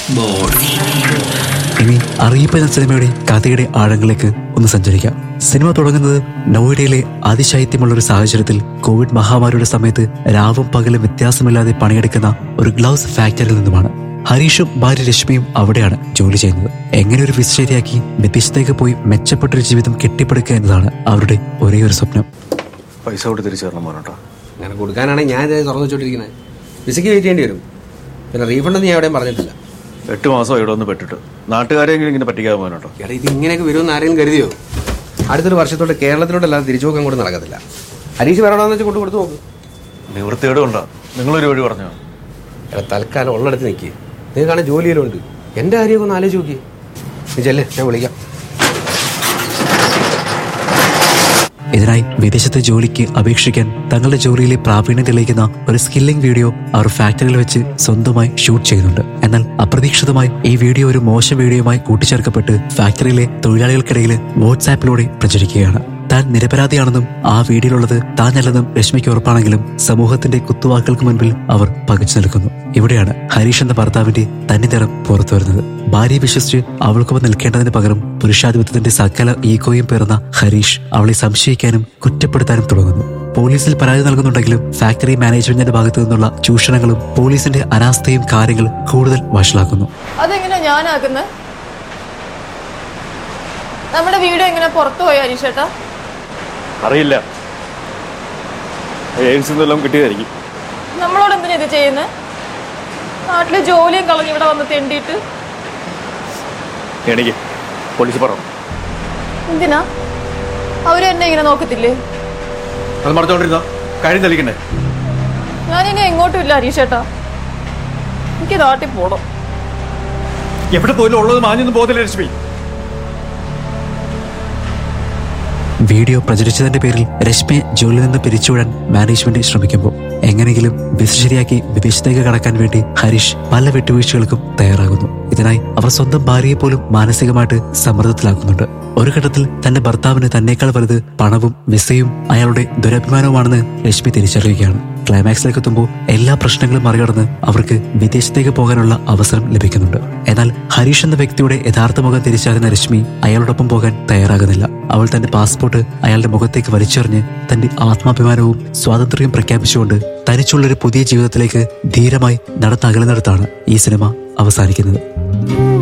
ഇനി അറിയിപ്പ് എന്ന സിനിമയുടെ കഥയുടെ ആഴങ്ങളിലേക്ക് ഒന്ന് സഞ്ചരിക്കാം സിനിമ തുടങ്ങുന്നത് നോയിഡയിലെ അതിശൈത്യമുള്ള ഒരു സാഹചര്യത്തിൽ കോവിഡ് മഹാമാരിയുടെ സമയത്ത് രാവും പകലും വ്യത്യാസമില്ലാതെ പണിയെടുക്കുന്ന ഒരു ഗ്ലൗസ് ഫാക്ടറിയിൽ നിന്നുമാണ് ഹരീഷും ഭാര്യ രശ്മിയും അവിടെയാണ് ജോലി ചെയ്യുന്നത് എങ്ങനെ ഒരു വിസ ശരിയാക്കി വിദേശത്തേക്ക് പോയി മെച്ചപ്പെട്ടൊരു ജീവിതം കെട്ടിപ്പടുക്കുക എന്നതാണ് അവരുടെ ഒരേ ഒരു സ്വപ്നം പൈസ കൊടുത്ത് തിരിച്ചു തരണം മോനോട്ടോ അങ്ങനെ കൊടുക്കാനാണെങ്കിൽ ഞാൻ ഇത് തുറന്നു വെച്ചോണ്ടിരിക്കുന്നത് വിസയ്ക്ക് വെയിറ്റ് ചെയ്യേണ്ടി വരും പിന്നെ റീഫണ്ട് ഒന്നും ഞാൻ എവിടെയും പറഞ്ഞിട്ടില്ല എട്ട് മാസം ഇവിടെ ഒന്ന് പെട്ടിട്ട് നാട്ടുകാരെങ്കിലും ഇങ്ങനെ പറ്റിക്കാതെ മോനോട്ടോ എടാ ഇത് ഇങ്ങനെയൊക്കെ വരുമെന്ന് ആരെങ്കിലും കരുതിയോ അടുത്തൊരു വർഷത്തോട്ട് കേരളത്തിലോട്ടല്ലാതെ തിരിച്ചു പോക്കാൻ കൂടെ നടക്കത്തില്ല ഹരീഷ് വരണമെന്ന് വെച്ചാൽ കൊണ്ട് കൊടുത്തു നോക്ക് നിവൃത്തിയോടെ ഉണ്ടാ നിങ്ങളൊരു വഴി പറഞ്ഞോ എടാ തൽക്കാലം ഉള്ളിടത്ത് നിൽക്കുക നിങ്ങൾക്കാണെങ്കിൽ ജോലിയിലുണ്ട് എൻ്റെ കാര്യമൊക്കെ ഒന്ന് ആലോചിച്ച് നോക്കി നീ ചെല്ലേ ഞാൻ വിളിക്കാം ഇതിനായി വിദേശത്തെ ജോലിക്ക് അപേക്ഷിക്കാൻ തങ്ങളുടെ ജോലിയിലെ പ്രാവീണ്യം തെളിയിക്കുന്ന ഒരു സ്കില്ലിംഗ് വീഡിയോ അവർ ഫാക്ടറിയിൽ വെച്ച് സ്വന്തമായി ഷൂട്ട് ചെയ്യുന്നുണ്ട് എന്നാൽ അപ്രതീക്ഷിതമായി ഈ വീഡിയോ ഒരു മോശം വീഡിയോയുമായി കൂട്ടിച്ചേർക്കപ്പെട്ട് ഫാക്ടറിയിലെ തൊഴിലാളികൾക്കിടയിൽ വാട്സാപ്പിലൂടെ പ്രചരിക്കുകയാണ് താൻ നിരപരാധിയാണെന്നും ആ വീഡിയോയിലുള്ളത് താനല്ലെന്നും രശ്മിക്ക് ഉറപ്പാണെങ്കിലും സമൂഹത്തിന്റെ കുത്തുവാക്കുകൾക്ക് മുൻപിൽ അവർ പകച്ചു നിൽക്കുന്നു ഇവിടെയാണ് ഹരീഷ് എന്ന ഭർത്താവിന്റെ തന്നിനിറം പുറത്തു വരുന്നത് ഭാര്യയെ വിശ്വസിച്ച് അവൾക്കൊപ്പം നിൽക്കേണ്ടതിന് പകരം പുരുഷാധിപത്യത്തിന്റെ സകല ഈഗോയും പിറന്ന ഹരീഷ് അവളെ സംശയിക്കാനും കുറ്റപ്പെടുത്താനും തുടങ്ങുന്നു പോലീസിൽ പരാതി നൽകുന്നുണ്ടെങ്കിലും ഫാക്ടറി മാനേജ്മെന്റിന്റെ ഭാഗത്തു നിന്നുള്ള ചൂഷണങ്ങളും പോലീസിന്റെ അനാസ്ഥയും കാര്യങ്ങൾ കൂടുതൽ വഷളാക്കുന്നു അതെങ്ങനെ ഞാനാക്കുന്നത് നമ്മുടെ വീഡിയോ എങ്ങനെ പുറത്തു പോയി അനീഷേട്ടാ അറിയില്ല ഏജൻസിൽ നിന്നെല്ലാം കിട്ടിയതായിരിക്കും നമ്മളോട് എന്തിനാ ഇത് ചെയ്യുന്നത് നാട്ടിലെ ജോലിയും കളഞ്ഞ് ഇവിടെ വന്ന് തെണ്ടിയിട്ട് എനിക്ക് പോലീസ് പറഞ്ഞു എന്തിനാ അവര് എന്നെ ഇങ്ങനെ നോക്കത്തില്ലേ അത് മറച്ചോണ്ടിരുന്ന കാര്യം തെളിക്കണ്ടേ ഞാനിനി എങ്ങോട്ടും ഇല്ല അനീഷേട്ടാ എനിക്ക് നാട്ടിൽ പോണം എവിടെ പോയാലും ഉള്ളത് മാഞ്ഞൊന്നും പോകത്തില്ല ലക്ഷ്മി വീഡിയോ പ്രചരിച്ചതിന്റെ പേരിൽ രശ്മിയെ ജോലിയിൽ നിന്ന് പിരിച്ചുവിടാൻ മാനേജ്മെന്റ് ശ്രമിക്കുമ്പോൾ എങ്ങനെയെങ്കിലും വിസ ശരിയാക്കി വിദേശത്തേക്ക് കടക്കാൻ വേണ്ടി ഹരീഷ് പല വിട്ടുവീഴ്ചകൾക്കും തയ്യാറാകുന്നു ഇതിനായി അവർ സ്വന്തം ഭാര്യയെ പോലും മാനസികമായിട്ട് സമ്മർദ്ദത്തിലാക്കുന്നുണ്ട് ഒരു ഘട്ടത്തിൽ തന്റെ ഭർത്താവിന് തന്നേക്കാൾ വലുത് പണവും വിസയും അയാളുടെ ദുരഭിമാനവുമാണെന്ന് രശ്മി തിരിച്ചറിയുകയാണ് ക്ലൈമാക്സിലേക്ക് എത്തുമ്പോൾ എല്ലാ പ്രശ്നങ്ങളും മറികടന്ന് അവർക്ക് വിദേശത്തേക്ക് പോകാനുള്ള അവസരം ലഭിക്കുന്നുണ്ട് എന്നാൽ ഹരീഷ് എന്ന വ്യക്തിയുടെ യഥാർത്ഥ മുഖം തിരിച്ചറിയുന്ന രശ്മി അയാളോടൊപ്പം പോകാൻ തയ്യാറാകുന്നില്ല അവൾ തന്റെ പാസ്പോർട്ട് അയാളുടെ മുഖത്തേക്ക് വലിച്ചെറിഞ്ഞ് തന്റെ ആത്മാഭിമാനവും സ്വാതന്ത്ര്യവും പ്രഖ്യാപിച്ചുകൊണ്ട് തനിച്ചുള്ളൊരു പുതിയ ജീവിതത്തിലേക്ക് ധീരമായി നടന്നകലുന്നിടത്താണ് ഈ സിനിമ അവസാനിക്കുന്നത്